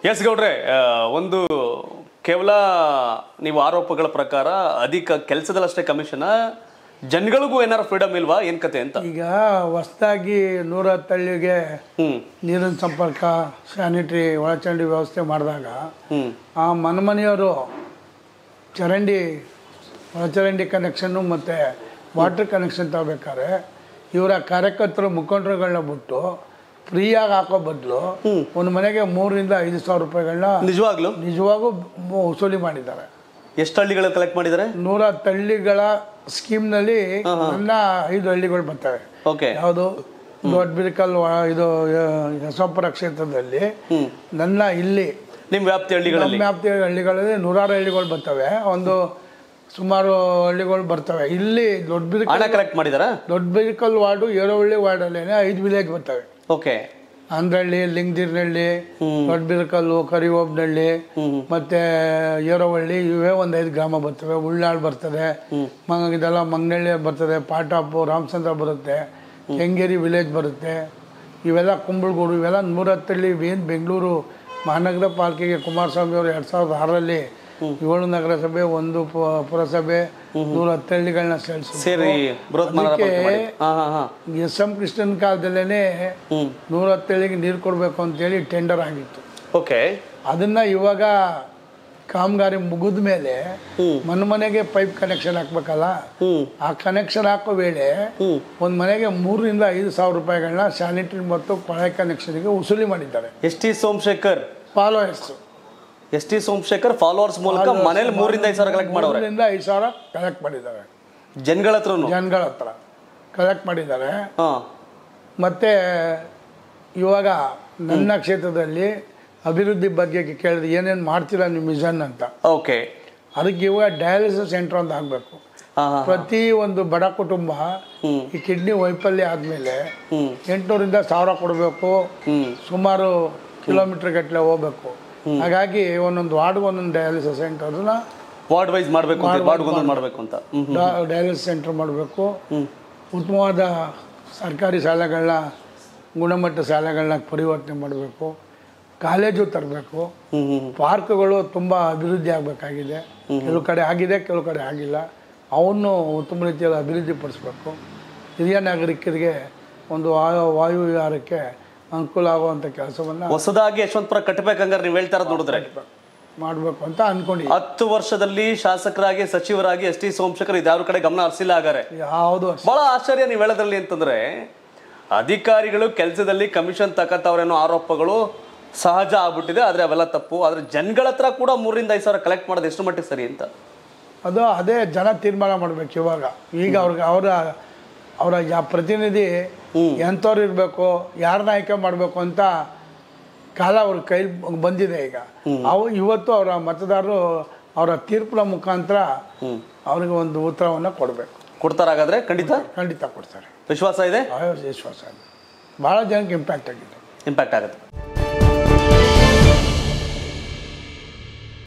S ಗೌಡ್ರೆ ಆ, ಒಂದು ಕೇವಲ ನೀವು ಆರೋಪಗಳ ಪ್ರಕಾರ ಅಧಿಕ ಕೆಲಸದಲ್ಲಷ್ಟೇ ಕಮಿಷನ್ ಜನಗಳಿಗೂ ಏನಾರ ಫ್ರೀಡಮ್ ಇಲ್ವಾ ಏನ್ ಕತೆ ಅಂತ ಈಗ ಹೊಸ್ದಾಗಿ ನೂರ ಹತ್ತಳ್ಳಿಗೆ ಹ್ಮ್ ನೀರಿನ ಸಂಪರ್ಕ ಸ್ಯಾನಿಟರಿ ಒಳಚರಂಡಿ ವ್ಯವಸ್ಥೆ ಮಾಡಿದಾಗ ಹ್ಮ್ ಆ ಮನೆಮನೆಯವರು ಚರಂಡಿ ಒಳಚರಂಡಿ ಕನೆಕ್ಷನ್ನು ಮತ್ತು ವಾಟರ್ ಕನೆಕ್ಷನ್ ತಗೋಬೇಕಾದ್ರೆ ಇವರ ಕಾರ್ಯಕರ್ತರು ಮುಖಂಡರುಗಳನ್ನ ಬಿಟ್ಟು ಫ್ರೀಯಾಗಿ ಹಾಕೋ ಬದಲು ಒಂದು ಮನೆಗೆ ಮೂರರಿಂದ ಐದು ಸಾವಿರ ರೂಪಾಯಿಗಳನ್ನ ನಿಜವಾಗ್ಲು ನಿಜವಾಗೂ ಮು- ವಸೂಲಿ ಮಾಡಿದ್ದಾರೆ ಎಷ್ಟು ಹಳ್ಳಿಗಳು ಕಲೆಕ್ಟ್ ಮಾಡಿದ್ದಾರೆ ನೂರ ಹತ್ತು ಹಳ್ಳಿಗಳ ಸ್ಕೀಮ್ನಲ್ಲಿ ನನ್ನ ಐದು ಹಳ್ಳಿಗಳು ಬರ್ತವೆ ಓಕೆ ಯಾವುದು ದೊಡ್ಡ ಬಿರಿಕಲ್ ಇದು ಯಶವಂತಪುರ ಕ್ಷೇತ್ರದಲ್ಲಿ ಹ್ಮ್ ನನ್ನ ಇಲ್ಲಿ ನಿಮ್ ವ್ಯಾಪ್ತಿ ಹಳ್ಳಿಗಳಲ್ಲಿ ನಮ್ಮ ವ್ಯಾಪ್ತಿಯ ಹಳ್ಳಿಗಳಲ್ಲಿ ನೂರಾರು ಹಳ್ಳಿಗಳು ಬರ್ತವೆ ಒಂದು ಸುಮಾರು ಹಳ್ಳಿಗಳು ಬರ್ತವೆ ಇಲ್ಲಿ ದೊಡ್ಡ ಬಿರಿಕಲ್ ಹಣ ಕಲೆಕ್ಟ್ ಮಾಡಿದಾರಾ ದೊಡ್ಡ ಬಿರಿಕಲ್ ವಾರ್ಡು ಏರೋಹಳ್ಳಿ ವಾರ್ಡಲ್ಲೇನೆ ಐದು ವಿಲೇಜ್ ಬರ್ತವೆ ಓಕೆ ಅಂದ್ರಳ್ಳಿ ಲಿಂಗದಿರ್ನಹಳ್ಳಿ ದೊಡ್ಡ ಬಿರಕಲ್ಲು ಕರಿಹೋಬ್ನಹಳ್ಳಿ ಮತ್ತೆ ಏರೋವಳ್ಳಿ ಇವೇ ಒಂದು ಐದು ಗ್ರಾಮ ಬರ್ತವೆ ಉಳ್ಳಾಳ್ ಬರ್ತದೆ ಮ ಇದೆಲ್ಲ ಮಂಗನಹಳ್ಳಿ ಬರ್ತದೆ ಪಾಟಾಪು ರಾಮಚಂದ್ರ ಬರುತ್ತೆ ಕೆಂಗೇರಿ ವಿಲೇಜ್ ಬರುತ್ತೆ ಇವೆಲ್ಲ ಕುಂಬಳಗೂಡು ಇವೆಲ್ಲ ನೂರತ್ತಳ್ಳಿ ಏನು ಬೆಂಗಳೂರು ಮಹಾನಗರ ಪಾಲಿಕೆಗೆ ಕುಮಾರಸ್ವಾಮಿ ಅವರು ಎರಡು ಸಾವಿರದ ಆರರಲ್ಲಿ ಏಳು ನಗರಸಭೆ ಒಂದು ಪು- ಪುರಸಭೆ ನೂರ ಹತ್ತು ಹಳ್ಳಿಗಳನ್ನ ಸೇರಿಸಿ ಸೇರಿ ಬೃಹತ್ ಮನರ ಅದಕ್ಕೆ ಮಾಡಿ ಹಾ ಹಾ ಹಾ ಎಸ್ ಎಂ ಕೃಷ್ಣನ್ ಕಾಲದಲ್ಲೇ ಹ್ಮ್ ನೂರ ಹತ್ತೇಳಿಗೆ ನೀರು ಕೊಡಬೇಕು ಅಂತೇಳಿ ಟೆಂಡರ್ ಆಗಿತ್ತು ಓಕೆ ಅದನ್ನ ಇವಾಗ ಕಾಮಗಾರಿ ಮುಗಿದ ಮೇಲೆ ಮನೆ ಮನೆಗೆ ಪೈಪ್ ಕನೆಕ್ಷನ್ ಹಾಕ್ಬೇಕಲ್ಲ ಹ್ಮ್ ಆ ಕನೆಕ್ಷನ್ ಹಾಕೋ ವೇಳೆ ಹ್ಮ್ ಒಂದು ಮನೆಗೆ ಮೂರರಿಂದ ಐದು ಸಾವಿರ ರೂಪಾಯಿಗಳನ್ನ ಸ್ಯಾನಿಟರಿ ಮತ್ತು ಕೊಳೆ ಕನೆಕ್ಷನ್ಗೆ ವಸೂಲಿ ಮಾಡಿದ್ದಾರೆ S T Somashekar followers S T Somashekar followers ಮೂಲಕ ಮನೇಲಿ ಮೂರಿಂದ ಐದು ಸಾವಿರ ಕಲೆಕ್ಟ್ ಮಾಡವ್ರೆ ಮೂರರಿಂದ ಐದು ಸಾವಿರ ಕಲೆಕ್ಟ್ ಮಾಡಿದ್ದಾರೆ ಜನಗಳ ಹತ್ರನು ಜನಗಳ ಹತ್ರ ಕಲೆಕ್ಟ್ ಮಾಡಿದ್ದಾರೆ ಹಾ ಮತ್ತು ಇವಾಗ ನನ್ನ ಕ್ಷೇತ್ರದಲ್ಲಿ ಅಭಿವೃದ್ಧಿ ಬಗ್ಗೆ ಕೇಳಿದ್ರೆ ಏನೇನು ಮಾಡ್ತೀರಾ ನಿಮ್ಮ ಮಿಷನ್ ಅಂತ ಓಕೆ ಅದಕ್ಕೆ ಇವಾಗ ಡಯಾಲಿಸಿಸ್ ಸೆಂಟರ್ ಅಂತ ಆಗಬೇಕು ಹಾ ಹಾ ಪ್ರತಿ ಒಂದು ಬಡ ಕುಟುಂಬ ಹ್ಮ್. ಈ ಕಿಡ್ನಿ ವೈಫಲ್ಯ ಆದಮೇಲೆ ಹ್ಮ್ ಎಂಟುನೂರಿಂದ ಸಾವಿರ ಕೊಡಬೇಕು ಹ್ಮ್ ಸುಮಾರು ಕಿಲೋಮೀಟರ್ ಗಟ್ಟಲೆ ಹೋಗ್ಬೇಕು ಹಾಗಾಗಿ ಒಂದೊಂದು ವಾರ್ಡ್ಗೆ ಒಂದೊಂದು ಡಯಾಲಿಸಿಸ್ ಸೆಂಟರ್ನ ವಾರ್ಡ್ ವೈಸ್ ಮಾಡಬೇಕು ಅಂತ ವಾರ್ಡ್ ಒಂದೊಂದು ಮಾಡಬೇಕು ಅಂತ ಹ್ಮ್ ಡಯಾಲಿಸಿಸ್ ಸೆಂಟರ್ ಮಾಡಬೇಕು ಹ್ಮ್ ಉತ್ತಮವಾದ ಸರ್ಕಾರಿ ಶಾಲೆಗಳನ್ನ ಗುಣಮಟ್ಟ ಶಾಲೆಗಳನ್ನ ಪರಿವರ್ತನೆ ಮಾಡಬೇಕು ಕಾಲೇಜು ತರಬೇಕು ಹ್ಮ್ ಹ್ಮ್ ಪಾರ್ಕ್ಗಳು ತುಂಬ ಅಭಿವೃದ್ಧಿ ಆಗಬೇಕಾಗಿದೆ ಕೆಲವು ಕಡೆ ಆಗಿದೆ ಕೆಲವು ಕಡೆ ಆಗಿಲ್ಲ ಅವನ್ನು ಉತ್ತಮ ರೀತಿಯಲ್ಲಿ ಅಭಿವೃದ್ಧಿ ಪಡಿಸ್ಬೇಕು ಹಿರಿಯ ನಾಗರಿಕರಿಗೆ ಒಂದು ವಾಯು ವಾಯು ವಿಹಾರಕ್ಕೆ ಅನುಕೂಲ ಆಗುವಂಥ ಕೆಲಸವನ್ನು ಹೊಸದಾಗಿ ಯಶವಂತಪುರ ಕಟ್ಟಬೇಕಂಗಾರೆ ನೀವು ಹೇಳ್ತಾ ಇರೋದು ನೋಡಿದ್ರೆ ಮಾಡಬೇಕು ಅಂತ ಅಂದ್ಕೊಂಡಿದ್ದೆ ಹತ್ತು ವರ್ಷದಲ್ಲಿ ಶಾಸಕರಾಗಿ ಸಚಿವರಾಗಿ ಎಸ್ ಟಿ ಸೋಮಶೇಖರ್ ಇದ್ಯಾವ್ರ ಕಡೆ ಗಮನ ಹರಿಸಿಲ್ಲ ಹಾಗಾರೆ ಯಾವುದು ಬಹಳ ಆಶ್ಚರ್ಯ ನೀವು ಹೇಳೋದ್ರಲ್ಲಿ ಅಂತಂದ್ರೆ ಅಧಿಕಾರಿಗಳು ಕೆಲಸದಲ್ಲಿ ಕಮಿಷನ್ ತಕತ್ತವ್ರೇನೋ ಆರೋಪಗಳು ಸಹಜ ಆಗ್ಬಿಟ್ಟಿದೆ ಆದ್ರೆ ಅವೆಲ್ಲ ತಪ್ಪು ಆದ್ರೆ ಜನಗಳ ಹತ್ರ ಕೂಡ ಮೂರರಿಂದ ಐದು ಸಾವಿರ ಕಲೆಕ್ಟ್ ಮಾಡೋದು ಎಷ್ಟು ಮಟ್ಟಿಗೆ ಸರಿ ಅಂತ ಅದು ಅದೇ ಜನ ತೀರ್ಮಾನ ಮಾಡ್ಬೇಕು ಇವಾಗ ಈಗ ಅವ್ರಿಗೆ ಅವರ ಅವರ ಯಾ ಪ್ರತಿನಿಧಿ ಎಂಥವ್ರು ಇರಬೇಕು ಯಾರನ್ನ ಆಯ್ಕೆ ಮಾಡಬೇಕು ಅಂತ ಕಾಲ ಅವ್ರ ಕೈ ಬಂದಿದೆ ಈಗ ಅವು ಇವತ್ತು ಅವರ ಮತದಾರರು ಅವರ ತೀರ್ಪಿನ ಮುಖಾಂತರ ಅವ್ರಿಗೆ ಒಂದು ಉತ್ತರವನ್ನು ಕೊಡಬೇಕು ಕೊಡ್ತಾರ ಹಾಗಾದ್ರೆ ಖಂಡಿತ ಖಂಡಿತ ಕೊಡ್ತಾರೆ ವಿಶ್ವಾಸ ಇದೆ ಆಯೋ ವಿಶ್ವಾಸ ಭಾಳ ಜನಕ್ಕೆ ಇಂಪ್ಯಾಕ್ಟ್ ಆಗಿದೆ ಇಂಪ್ಯಾಕ್ಟ್ ಆಗುತ್ತೆ